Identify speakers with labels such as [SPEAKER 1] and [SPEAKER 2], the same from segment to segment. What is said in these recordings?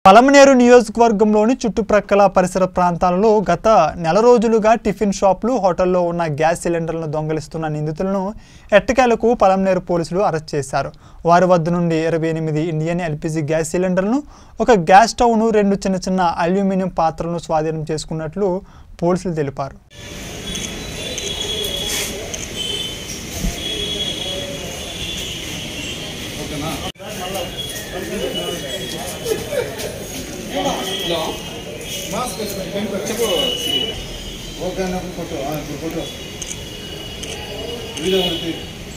[SPEAKER 1] పలమనేరు నియోజకవర్గంలోని చుట్టుప్రక్కల పరిసర ప్రాంతాలలో గత నెల రోజులుగా టిఫిన్ షాపులు హోటల్లో ఉన్న గ్యాస్ సిలిండర్లను దొంగలిస్తున్న నిందితులను ఎట్టకేలకు పలమనేరు పోలీసులు అరెస్ట్ చేశారు వారి వద్ద నుండి ఇరవై ఎనిమిది ఇండియన్ ఎల్పిజి గ్యాస్ సిలిండర్లను ఒక గ్యాస్ స్టవ్ను రెండు చిన్న చిన్న అల్యూమినియం పాత్రలను స్వాధీనం చేసుకున్నట్లు పోలీసులు తెలిపారు
[SPEAKER 2] హలో చెప్పు
[SPEAKER 3] ఓకే అన్నప్పుడు కొట్టు ఆ, ఇప్పుడు కొట్టు వీడియో కొడుతు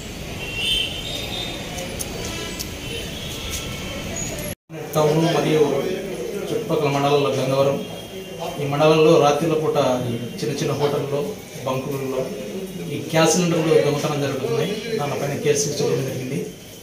[SPEAKER 2] టౌన్ మరియు చుట్టుపక్కల మండలాల్లో గంగవరం ఈ మండలంలో రాత్రిల పూట ఈ చిన్న చిన్న హోటల్లో బంకులలో ఈ గ్యాస్ సిలిండర్లు దొంగతనం జరుగుతున్నాయి దానిపైన కేసు చేయడం జరిగింది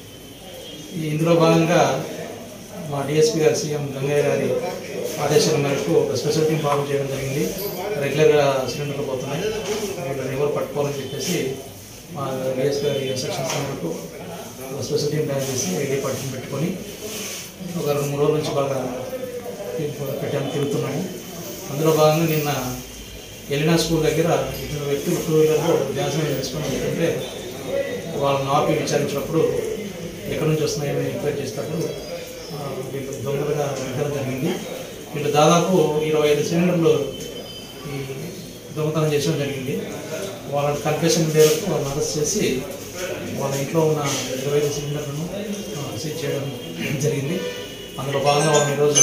[SPEAKER 2] ఈ ఇందులో భాగంగా మా డిఎస్పీ గారు సీఎం గంగయ్య గారి ఆదేశాల మేరకు ఒక స్పెషల్ టీం ఫామ్ చేయడం జరిగింది రెగ్యులర్గా సిలిండర్లు పోతున్నాయి వీళ్ళని ఎవరు పట్టుకోవాలని చెప్పేసి మా డిఎస్పీ గారి ఇన్స్ట్రక్షన్స్ మేరకు ఒక స్పెషల్ టీం తయారు చేసి డిపార్ట్మెంట్ పెట్టుకొని ఒక రెండు మూడు రోజుల నుంచి బాగా పెట్టాము తిరుగుతున్నాము అందులో భాగంగా నిన్న ఎలినా స్కూల్ దగ్గర ఇద్దరు వ్యక్తులు టూ వీలర్లో ధ్యాసం వేసుకొని వెళ్తుంటే వాళ్ళని ఆపి విచారించినప్పుడు ఎక్కడి నుంచి వస్తున్నాయని ఎంక్వైరీ చేసినప్పుడు ఆ, వీళ్ళు దొంగలుగా నిర్ధారణ జరిగింది వీళ్ళు దాదాపు ఇరవై ఐదు సిలిండర్లు ఈ దొంగతనం చేయడం జరిగింది వాళ్ళ కన్ఫెషన్ మేరకు వాళ్ళని అరెస్ట్ చేసి వాళ్ళ ఇంట్లో ఉన్న ఇరవై ఐదు సిలిండర్లను ఆ, సీజ్ చేయడం జరిగింది అందులో భాగంగా వాళ్ళని ఈరోజు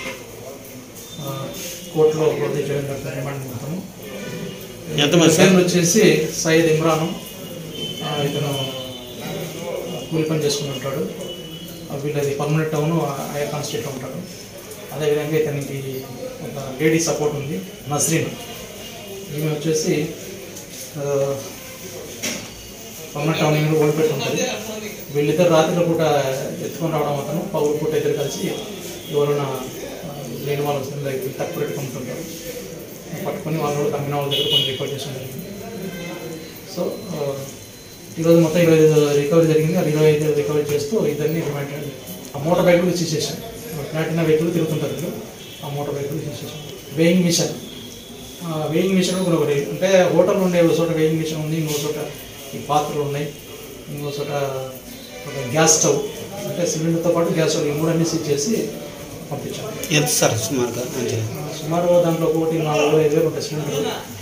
[SPEAKER 2] ఆ, కోర్టులో ప్రొడ్యూస్ చేయడం జరుగుతుంది రిమాండ్ నిమిత్తము
[SPEAKER 4] ఎంతమంది సార్?
[SPEAKER 2] పేర్లు వచ్చేసి సయ్యద్ ఇమ్రాను ఆ, ఇతను కూలి పని చేసుకుని ఉంటాడు ఆ, వీళ్ళది పర్మనెంట్ టౌన్ ఆయా కాన్స్టిట్యూట్లో ఉంటాడు అదేవిధంగా ఇతనికి ఒక లేడీ సపోర్ట్ ఉంది నస్రీన్ ఈమె వచ్చేసి ఆ, పర్మనెంట్ టౌన్ ఈమె ఓడిపెట్టి ఉంటుంది వీళ్ళిద్దరు రాత్రిలో పూట ఎత్తుకొని రావడం అతను పౌరు పూట ఇద్దరు కలిసి ఎవరైనా ఆ, లేని వాళ్ళ దగ్గర తక్కువ పెట్టుకుంటుంటారు పట్టుకొని వాళ్ళు కూడా కమ్మిన వాళ్ళ దగ్గర కొన్ని రికార్డ్ చేయడం జరిగింది సో ఆ, ఈరోజు మొత్తం ఇరవై ఐదు రికవరీ జరిగింది అది ఇరవై ఐదు రికవరీ చేస్తూ ఇద్దరిని రిమాండ్ చేయడం జరిగింది. ఆ మోటార్ బైకులు తీసేసాం ప్లాటినా వెహికల్ తిరుగుతుంటారు వీళ్ళు. ఆ మోటార్ బైకులు తీసేసాం వేయింగ్ మిషన్ ఆ, వేయింగ్ మిషన్ కూడా ఒకటి అంటే హోటల్ ఉండే ఒక చోట వేయింగ్ మిషన్ ఉంది ఇంకో చోట ఈ పాత్రలు ఉన్నాయి ఇంకో చోట ఒక గ్యాస్ స్టవ్ అంటే సిలిండర్తో పాటు గ్యాస్ స్టవ్ ఈ మూడన్నీ సీజ్ చేసి పంపించాం
[SPEAKER 4] ఎంత సార్ సుమారుగా అంటే
[SPEAKER 2] ఆ, సుమారు దాంట్లో ఒకటి నాలుగు ఐదు వేలు ఉంటాయి సిలిండర్